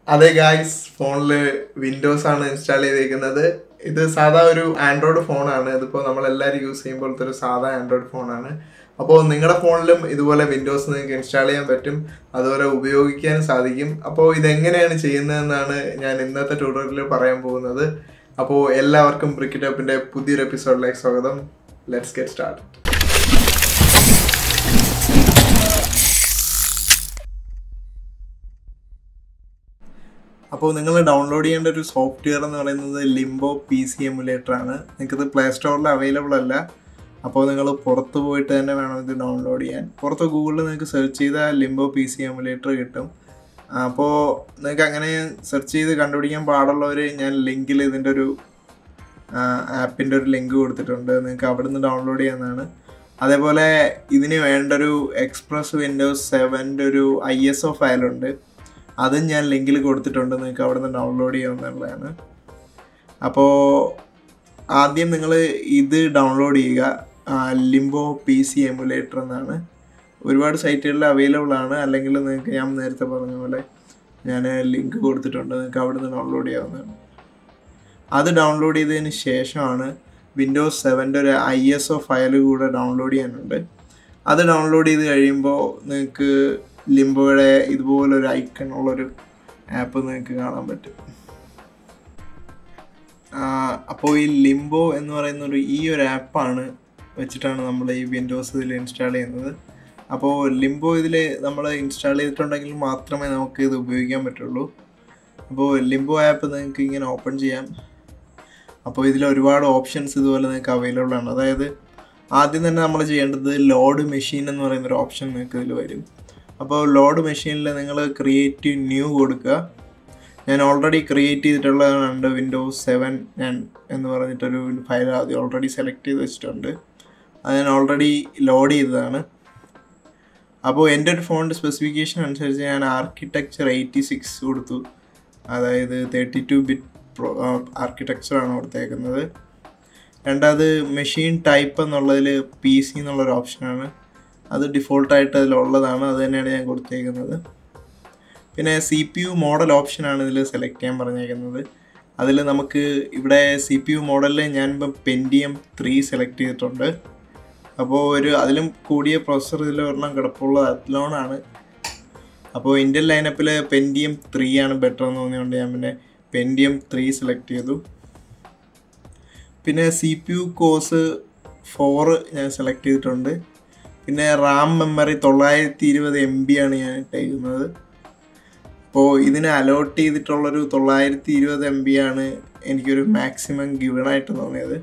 അതെ ഗായ്സ് ഫോണിൽ വിൻഡോസ് ആണ് ഇൻസ്റ്റാൾ ചെയ്തേക്കുന്നത് ഇത് സാധാ ഒരു ആൻഡ്രോയിഡ് ഫോണാണ് ഇതിപ്പോൾ നമ്മളെല്ലാവരും യൂസ് ചെയ്യുമ്പോഴത്തെ ഒരു സാധാ ആൻഡ്രോയിഡ് ഫോണാണ് അപ്പോൾ നിങ്ങളുടെ ഫോണിലും ഇതുപോലെ വിൻഡോസ് നിങ്ങൾക്ക് ഇൻസ്റ്റാൾ ചെയ്യാൻ പറ്റും അതുപോലെ ഉപയോഗിക്കാൻ സാധിക്കും അപ്പോൾ ഇതെങ്ങനെയാണ് ചെയ്യുന്നതെന്നാണ് ഞാൻ ഇന്നത്തെ ട്യൂട്ടോറിയലിൽ പറയാൻ പോകുന്നത് അപ്പോൾ എല്ലാവർക്കും ബ്രിക്കറ്റ് അപ്പിൻ്റെ പുതിയൊരു എപ്പിസോഡിലേക്ക് സ്വാഗതം ലെറ്റ്സ് ഗെറ്റ് സ്റ്റാർട്ട് അപ്പോൾ നിങ്ങൾ ഡൗൺലോഡ് ചെയ്യേണ്ട ഒരു സോഫ്റ്റ്വെയർ എന്ന് പറയുന്നത് ലിംബോ പി സി എമുലേറ്റർ ആണ് നിങ്ങൾക്കിത് പ്ലേ സ്റ്റോറിൽ അവൈലബിൾ അല്ല അപ്പോൾ നിങ്ങൾ പുറത്ത് പോയിട്ട് തന്നെ വേണം ഇത് ഡൗൺലോഡ് ചെയ്യാൻ പുറത്ത് ഗൂഗിളിൽ നിങ്ങൾക്ക് സെർച്ച് ചെയ്താൽ ലിംബോ പി സി എമുലേറ്റർ കിട്ടും അപ്പോൾ നിങ്ങൾക്ക് അങ്ങനെ സെർച്ച് ചെയ്ത് കണ്ടുപിടിക്കാൻ പാടുള്ളവർ ഞാൻ ലിങ്കിൽ ഇതിൻ്റെ ഒരു ആപ്പിൻ്റെ ഒരു ലിങ്ക് കൊടുത്തിട്ടുണ്ട് നിങ്ങൾക്ക് അവിടെ നിന്ന് ഡൗൺലോഡ് ചെയ്യാവുന്നതാണ് അതേപോലെ ഇതിന് വേണ്ട ഒരു എക്സ്പ്രസ് വിൻഡോസ് സെവൻ്റെ ഒരു ഐ എസ് ഒ ഫയലുണ്ട് അതും ഞാൻ ലിങ്കിൽ കൊടുത്തിട്ടുണ്ട് നിങ്ങൾക്ക് അവിടെ നിന്ന് ഡൗൺലോഡ് ചെയ്യാവുന്നതാണ് അപ്പോൾ ആദ്യം നിങ്ങൾ ഇത് ഡൗൺലോഡ് ചെയ്യുക ലിംബോ പി സി എമുലേറ്റർ എന്നാണ് ഒരുപാട് സൈറ്റുകളിൽ അവൈലബിൾ ആണ് അല്ലെങ്കിൽ നിങ്ങൾക്ക് ഞാൻ നേരത്തെ പറഞ്ഞ പോലെ ഞാൻ ലിങ്ക് കൊടുത്തിട്ടുണ്ട് നിങ്ങൾക്ക് അവിടെ നിന്ന് ഡൗൺലോഡ് ചെയ്യാവുന്നതാണ് അത് ഡൗൺലോഡ് ചെയ്തതിന് ശേഷമാണ് വിൻഡോസ് സെവൻ്റെ ഒരു ഐ എസ് ഒ ഫയൽ കൂടെ ഡൗൺലോഡ് ചെയ്യാനുണ്ട് അത് ഡൗൺലോഡ് ചെയ്ത് കഴിയുമ്പോൾ നിങ്ങൾക്ക് ലിംബോയുടെ ഇതുപോലൊരു ഐക്കൺ ഉള്ളൊരു ആപ്പ് നിങ്ങൾക്ക് കാണാൻ പറ്റും അപ്പോൾ ഈ ലിംബോ എന്ന് പറയുന്ന ഒരു ഈ ഒരു ആപ്പാണ് വെച്ചിട്ടാണ് നമ്മൾ ഈ വിൻഡോസ് ഇതിൽ ഇൻസ്റ്റാൾ ചെയ്യുന്നത് അപ്പോൾ ലിംബോ ഇതിൽ നമ്മൾ ഇൻസ്റ്റാൾ ചെയ്തിട്ടുണ്ടെങ്കിൽ മാത്രമേ നമുക്ക് ഇത് ഉപയോഗിക്കാൻ പറ്റുള്ളൂ അപ്പോൾ ലിംബോ ആപ്പ് നിങ്ങൾക്ക് ഇങ്ങനെ ഓപ്പൺ ചെയ്യാം അപ്പോൾ ഇതിൽ ഒരുപാട് ഓപ്ഷൻസ് ഇതുപോലെ നിങ്ങൾക്ക് അവൈലബിൾ ആണ് അതായത് ആദ്യം തന്നെ നമ്മൾ ചെയ്യേണ്ടത് ലോഡ് മെഷീൻ എന്ന് പറയുന്ന ഒരു ഓപ്ഷൻ നിങ്ങൾക്ക് ഇതിൽ വരും അപ്പോൾ ലോഡ് മെഷീനിൽ നിങ്ങൾ ക്രിയേറ്റ് ന്യൂ കൊടുക്കുക ഞാൻ ഓൾറെഡി ക്രിയേറ്റ് ചെയ്തിട്ടുള്ളതാണ് വിൻഡോസ് സെവൻ ഞാൻ എന്ന് പറഞ്ഞിട്ടൊരു ഫയൽ ആദ്യം ഓൾറെഡി സെലക്ട് ചെയ്ത് വെച്ചിട്ടുണ്ട് അത് ഞാൻ ഓൾറെഡി ലോഡ് ചെയ്തതാണ് അപ്പോൾ എൻ്റെ ഒരു ഫോണിൻ്റെ സ്പെസിഫിക്കേഷൻ അനുസരിച്ച് ഞാൻ ആർക്കിടെക്ചർ എയ്റ്റി സിക്സ് കൊടുത്തു അതായത് തേർട്ടി ടു ബിറ്റ് പ്രോ ആർക്കിടെക്ചറാണ് കൊടുത്തേക്കുന്നത് രണ്ടാമത് മെഷീൻ ടൈപ്പ് എന്നുള്ളതിൽ പി സി എന്നുള്ളൊരു ഓപ്ഷനാണ് അത് ഡിഫോൾട്ടായിട്ട് അതിലുള്ളതാണ് അത് തന്നെയാണ് ഞാൻ കൊടുത്തേക്കുന്നത് പിന്നെ സി പി യു മോഡൽ ഓപ്ഷനാണ് ഇതിൽ സെലക്ട് ചെയ്യാൻ പറഞ്ഞേക്കുന്നത് അതിൽ നമുക്ക് ഇവിടെ സി പി യു മോഡലിൽ ഞാനിപ്പം പെൻഡിയം ത്രീ സെലക്ട് ചെയ്തിട്ടുണ്ട് അപ്പോൾ ഒരു അതിലും കൂടിയ പ്രൊസസ്സർ ഇതിൽ ഒരെണ്ണം കിടപ്പുള്ളത് അത്ലോണാണ് അപ്പോൾ ഇന്ത്യൻ ലൈനപ്പിൽ പെൻഡിയം ത്രീ ആണ് ബെറ്റർ എന്ന് തോന്നിയുകൊണ്ട് ഞാൻ പിന്നെ പെൻഡിയം ത്രീ സെലക്ട് ചെയ്തു പിന്നെ C P U cores four ഞാൻ സെലക്ട് ചെയ്തിട്ടുണ്ട് പിന്നെ റാം മെമ്മറി തൊള്ളായിരത്തി ഇരുപത് എം ബി ആണ് ഞാൻ ഇട്ടേക്കുന്നത് അപ്പോൾ ഇതിന് അലോട്ട് ചെയ്തിട്ടുള്ളൊരു തൊള്ളായിരത്തി ഇരുപത് എം ബി ആണ് എനിക്കൊരു മാക്സിമം ഗിവണായിട്ട് തോന്നിയത്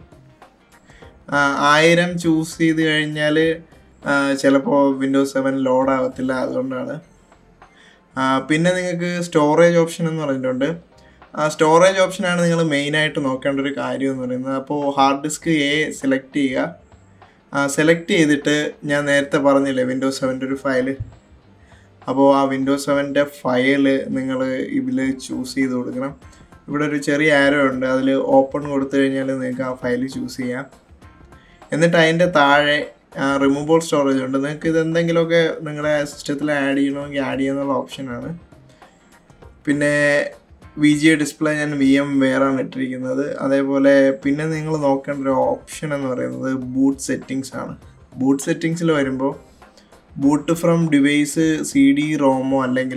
ആയിരം ചൂസ് ചെയ്ത് കഴിഞ്ഞാൽ ചിലപ്പോൾ വിൻഡോസ് സെവൻ ലോഡ് ആവത്തില്ല അതുകൊണ്ടാണ് പിന്നെ നിങ്ങൾക്ക് സ്റ്റോറേജ് ഓപ്ഷൻ എന്ന് പറഞ്ഞിട്ടുണ്ട് സ്റ്റോറേജ് ഓപ്ഷനാണ് നിങ്ങൾ മെയിനായിട്ട് നോക്കേണ്ട ഒരു കാര്യം എന്ന് പറയുന്നത് അപ്പോൾ ഹാർഡ് ഡിസ്ക് എ സെലക്ട് ചെയ്യുക സെലക്ട് ചെയ്തിട്ട് ഞാൻ നേരത്തെ പറഞ്ഞില്ലേ വിൻഡോസ് സെവൻ്റെ ഒരു ഫയല് അപ്പോൾ ആ വിൻഡോസ് സെവൻ്റെ ഫയൽ നിങ്ങൾ ഇതിൽ ചൂസ് ചെയ്ത് കൊടുക്കണം ഇവിടെ ഒരു ചെറിയ ആരോ ഉണ്ട് അതിൽ ഓപ്പൺ കൊടുത്തു കഴിഞ്ഞാൽ നിങ്ങൾക്ക് ആ ഫയൽ ചൂസ് ചെയ്യാം എന്നിട്ട് അതിൻ്റെ താഴെ റിമൂവബിൾ സ്റ്റോറേജ് ഉണ്ട് നിങ്ങൾക്ക് ഇത് എന്തെങ്കിലുമൊക്കെ നിങ്ങളുടെ സിസ്റ്റത്തിൽ ആഡ് ചെയ്യണമെങ്കിൽ ആഡ് ചെയ്യാന്നുള്ള ഓപ്ഷനാണ് പിന്നെ വി ജി എ ഡിസ്പ്ലേ ഞാൻ വി എം വേറാണ് ഇട്ടിരിക്കുന്നത് അതേപോലെ പിന്നെ നിങ്ങൾ നോക്കേണ്ട ഒരു ഓപ്ഷൻ എന്ന് പറയുന്നത് ബൂട്ട് സെറ്റിങ്സ് ആണ് ബൂട്ട് സെറ്റിങ്സിൽ വരുമ്പോൾ boot from device C D റോമോ അല്ലെങ്കിൽ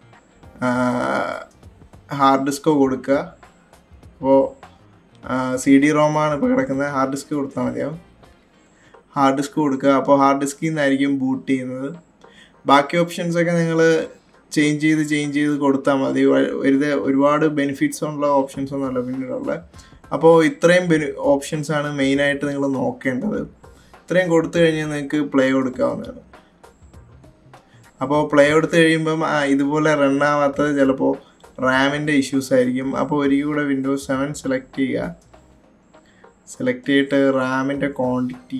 ഹാർഡ് ഡിസ്കോ കൊടുക്കുക അപ്പോൾ സി ഡി റോമാണ് ഇപ്പോൾ കിടക്കുന്നത് ഹാർഡ് ഡിസ്ക് കൊടുത്താൽ മതിയാവും ഹാർഡ് ഡിസ്ക് കൊടുക്കുക അപ്പോൾ ഹാർഡ് ഡിസ്കിൽ നിന്നായിരിക്കും ബൂട്ട് ചെയ്യുന്നത് ബാക്കി ഓപ്ഷൻസൊക്കെ നിങ്ങൾ ചേഞ്ച് ചെയ്ത് ചേഞ്ച് ചെയ്ത് കൊടുത്താൽ മതി വെറുതെ ഒരുപാട് ബെനിഫിറ്റ്സ് ഉള്ള ഓപ്ഷൻസ് ഒന്നുമല്ല പിന്നീടുള്ള അപ്പോൾ ഇത്രയും ബെനി ഓപ്ഷൻസാണ് മെയിനായിട്ട് നിങ്ങൾ നോക്കേണ്ടത് ഇത്രയും കൊടുത്തു കഴിഞ്ഞാൽ നിങ്ങൾക്ക് പ്ലേ കൊടുക്കാവുന്നതാണ് അപ്പോൾ പ്ലേ കൊടുത്തു കഴിയുമ്പം ഇതുപോലെ റൺ ആവാത്തത് ചിലപ്പോൾ റാമിൻ്റെ ഇഷ്യൂസ് ആയിരിക്കും അപ്പോൾ ഒരിക്കൽ കൂടെ വിൻഡോസ് സെവൻ സെലക്ട് ചെയ്യുക സെലക്ട് ചെയ്തിട്ട് റാമിൻ്റെ ക്വാണ്ടിറ്റി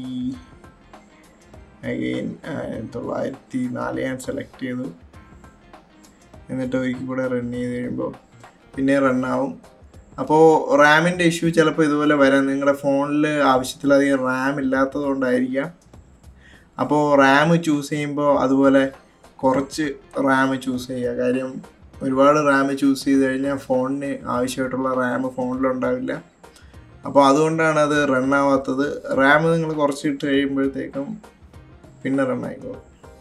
അഗെയിൻ തൊള്ളായിരത്തി നാല് ഞാൻ സെലക്ട് ചെയ്തു എന്നിട്ട് ഒരിക്കൽ കൂടെ റൺ ചെയ്ത് കഴിയുമ്പോൾ പിന്നെ റണ്ണാവും അപ്പോൾ റാമിൻ്റെ ഇഷ്യൂ ചിലപ്പോൾ ഇതുപോലെ വരാം നിങ്ങളുടെ ഫോണിൽ ആവശ്യത്തിലധികം റാം ഇല്ലാത്തത് കൊണ്ടായിരിക്കാം അപ്പോൾ റാം ചൂസ് ചെയ്യുമ്പോൾ അതുപോലെ കുറച്ച് റാം ചൂസ് ചെയ്യുക കാര്യം ഒരുപാട് റാം ചൂസ് ചെയ്ത് കഴിഞ്ഞാൽ ഫോണിന് ആവശ്യമായിട്ടുള്ള റാം ഫോണിലുണ്ടാവില്ല അപ്പോൾ അതുകൊണ്ടാണ് അത് റൺ ആവാത്തത് റാം നിങ്ങൾ കുറച്ച് ഇട്ട് കഴിയുമ്പോഴത്തേക്കും പിന്നെ റൺ ആയിക്കോളും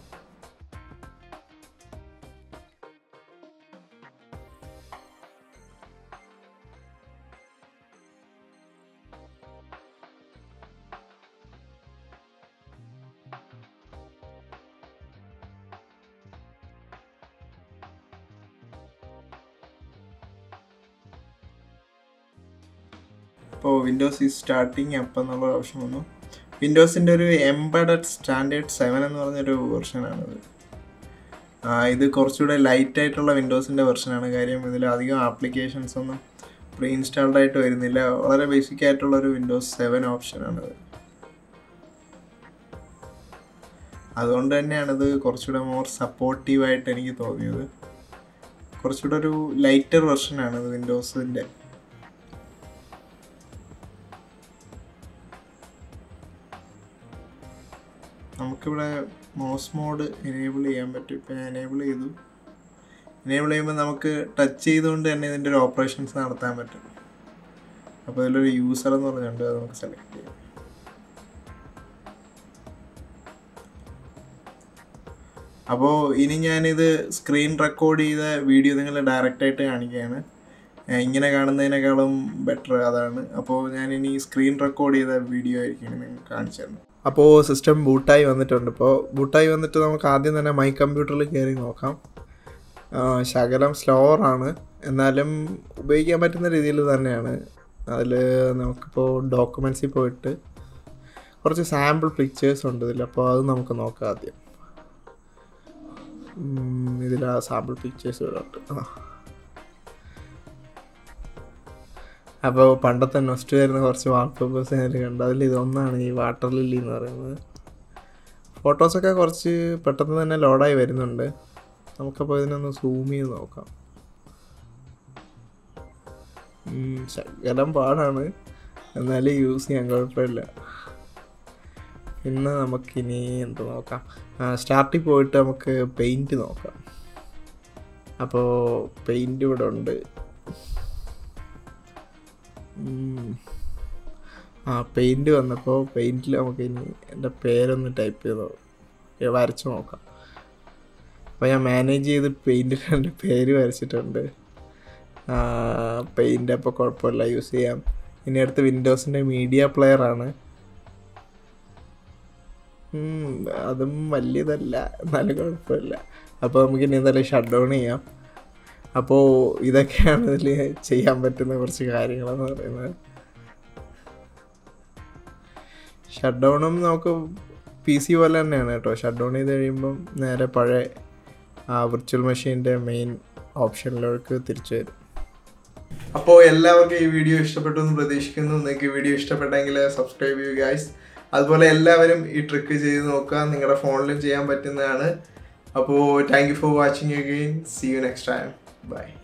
ഇപ്പോൾ വിൻഡോസ് ഈ സ്റ്റാർട്ടിങ് അപ്പ് എന്നുള്ള ഓപ്ഷൻ വന്നു വിൻഡോസിൻ്റെ ഒരു എംബഡഡ് സ്റ്റാൻഡേർഡ് സെവൻ എന്ന് പറഞ്ഞൊരു വെർഷനാണിത് ഇത് കുറച്ചുകൂടെ ലൈറ്റ് ആയിട്ടുള്ള വിൻഡോസിൻ്റെ വെർഷനാണ് കാര്യം ഇതിൽ അധികം ആപ്ലിക്കേഷൻസ് ഒന്നും പ്രീ ഇൻസ്റ്റാൾഡ് ആയിട്ട് വരുന്നില്ല വളരെ ബേസിക് ആയിട്ടുള്ള ഒരു വിൻഡോസ് സെവൻ ഓപ്ഷനാണിത് അതുകൊണ്ട് തന്നെയാണിത് കുറച്ചുകൂടെ മോർ സപ്പോർട്ടീവായിട്ട് എനിക്ക് തോന്നിയത് കുറച്ചുകൂടെ ഒരു ലൈറ്റർ വെർഷനാണ് ഇത് വിൻഡോസിൻ്റെ നമുക്കിവിടെ മൗസ് മോഡ് എനേബിൾ ചെയ്യാൻ പറ്റും ഇപ്പം ഞാൻ എനേബിൾ ചെയ്തു എനേബിൾ ചെയ്യുമ്പോൾ നമുക്ക് ടച്ച് ചെയ്തുകൊണ്ട് തന്നെ ഇതിൻ്റെ ഒരു ഓപ്പറേഷൻസ് നടത്താൻ പറ്റും അപ്പോൾ ഇതിലൊരു യൂസർ എന്ന് പറഞ്ഞുകൊണ്ട് അത് നമുക്ക് സെലക്ട് ചെയ്യാം അപ്പോൾ ഇനി ഞാനിത് സ്ക്രീൻ റെക്കോർഡ് ചെയ്ത വീഡിയോ നിങ്ങൾ ഡയറക്റ്റായിട്ട് കാണിക്കുകയാണ് ഇങ്ങനെ കാണുന്നതിനേക്കാളും ബെറ്റർ അതാണ് അപ്പോൾ ഞാൻ ഇനി സ്ക്രീൻ റെക്കോർഡ് ചെയ്ത വീഡിയോ ആയിരിക്കും നിങ്ങൾക്ക് കാണിച്ചു തരുന്നത് അപ്പോൾ സിസ്റ്റം ബൂട്ടായി വന്നിട്ടുണ്ട് ഇപ്പോൾ ബൂട്ടായി വന്നിട്ട് നമുക്ക് ആദ്യം തന്നെ മൈ കമ്പ്യൂട്ടറിൽ കയറി നോക്കാം ശകലം സ്ലോവർ ആണ് എന്നാലും ഉപയോഗിക്കാൻ പറ്റുന്ന രീതിയിൽ തന്നെയാണ് അതിൽ നമുക്കിപ്പോൾ ഡോക്യുമെൻസിൽ പോയിട്ട് കുറച്ച് സാമ്പിൾ പിക്ചേഴ്സ് ഉണ്ട് ഇതിൽ അപ്പോൾ അത് നമുക്ക് നോക്കാം ആദ്യം ഇതിൽ ആ സാമ്പിൾ പിക്ചേഴ്സ് ഇവിടെ ഉണ്ട് ആ അപ്പോൾ പണ്ടത്തെ നൊസ്റ്റ് വരുന്ന കുറച്ച് വാൾപേപ്പേഴ്സ് ഞാൻ കണ്ടു അതിൽ ഇതൊന്നാണ് ഈ വാട്ടർ ലില്ലി എന്ന് പറയുന്നത് ഫോട്ടോസൊക്കെ കുറച്ച് പെട്ടെന്ന് തന്നെ ലോഡായി വരുന്നുണ്ട് നമുക്കപ്പോൾ ഇതിനൊന്ന് സൂം ചെയ്ത് നോക്കാം ശകലം പാടാണ് എന്നാലും യൂസ് ചെയ്യാൻ കുഴപ്പമില്ല പിന്നെ നമുക്കിനി എന്ത് നോക്കാം സ്റ്റാർട്ടിൽ പോയിട്ട് നമുക്ക് പെയിൻറ്റ് നോക്കാം അപ്പോൾ പെയിൻറ്റ് ഇവിടെ ഉണ്ട് ആ പെയിൻറ്റ് വന്നപ്പോൾ പെയിൻറ്റിൽ നമുക്ക് ഇനി എൻ്റെ പേരൊന്ന് ടൈപ്പ് ചെയ്ത് വരച്ച് നോക്കാം അപ്പോൾ ഞാൻ മാനേജ് ചെയ്ത് പെയിൻറ്റിൽ എൻ്റെ പേര് വരച്ചിട്ടുണ്ട് പെയിൻ്റ് അപ്പോൾ കുഴപ്പമില്ല യൂസ് ചെയ്യാം ഇനി അടുത്ത് വിൻഡോസിൻ്റെ മീഡിയ പ്ലെയറാണ് അതും വലിയതല്ല എന്നാലും കുഴപ്പമില്ല അപ്പോൾ നമുക്ക് ഇനി എന്തായാലും ഷട്ട് ഡൗൺ ചെയ്യാം അപ്പോൾ ഇതൊക്കെയാണ് ഇതിൽ ചെയ്യാൻ പറ്റുന്ന കുറച്ച് കാര്യങ്ങളെന്ന് പറയുന്നത് ഷട്ട് ഡൗണും നമുക്ക് പി സി പോലെ തന്നെയാണ് കേട്ടോ ഷട്ട് ഡൗൺ ചെയ്ത് കഴിയുമ്പം നേരെ പഴയ ആ വിർച്വൽ മെഷീൻ്റെ മെയിൻ ഓപ്ഷനിലേക്ക് തിരിച്ചു വരും അപ്പോൾ എല്ലാവർക്കും ഈ വീഡിയോ ഇഷ്ടപ്പെട്ടു എന്ന് പ്രതീക്ഷിക്കുന്നു നിങ്ങൾക്ക് ഈ വീഡിയോ ഇഷ്ടപ്പെട്ടെങ്കിൽ സബ്സ്ക്രൈബ് ചെയ്യുക ഗൈസ് അതുപോലെ എല്ലാവരും ഈ ട്രിക്ക് ചെയ്ത് നോക്കുക നിങ്ങളുടെ ഫോണിലും ചെയ്യാൻ പറ്റുന്നതാണ് അപ്പോൾ thank you for watching again see you next time by